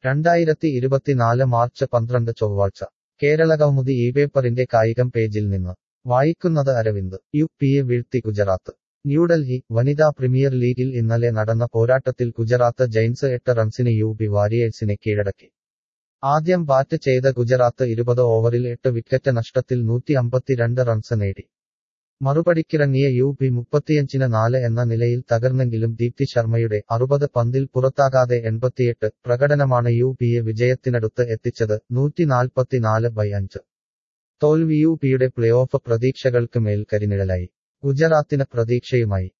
രണ്ടായിരത്തി ഇരുപത്തിനാല് മാർച്ച് പന്ത്രണ്ട് ചൊവ്വാഴ്ച കേരളകൗമുദി ഈ പേപ്പറിന്റെ കായികം പേജിൽ നിന്ന് വായിക്കുന്നത് അരവിന്ദ് യു പിയെ വീഴ്ത്തി ഗുജറാത്ത് ന്യൂഡൽഹി വനിതാ പ്രീമിയർ ലീഗിൽ ഇന്നലെ നടന്ന പോരാട്ടത്തിൽ ഗുജറാത്ത് ജൈൻസ് എട്ട് റൺസിന് യു പി വാരിയേഴ്സിനെ കീഴടക്കി ആദ്യം ബാറ്റ് ചെയ്ത ഗുജറാത്ത് ഇരുപത് ഓവറിൽ എട്ട് വിക്കറ്റ് നഷ്ടത്തിൽ നൂറ്റി അമ്പത്തിരണ്ട് റൺസ് നേടി മറുപടിക്കിറങ്ങിയ യു പി മുപ്പത്തിയഞ്ചിന് നാല് എന്ന നിലയിൽ തകർന്നെങ്കിലും ദീപ്തി ശർമ്മയുടെ അറുപത് പന്തിൽ പുറത്താകാതെ എൺപത്തിയെട്ട് പ്രകടനമാണ് യു പിയെ വിജയത്തിനടുത്ത് എത്തിച്ചത് നൂറ്റി നാൽപ്പത്തിനാല് ബൈ അഞ്ച് തോൽവി യു പിയുടെ പ്ലേ ഓഫ് പ്രതീക്ഷകൾക്ക് മേൽ കരിനിഴലായി ഗുജറാത്തിന് പ്രതീക്ഷയുമായി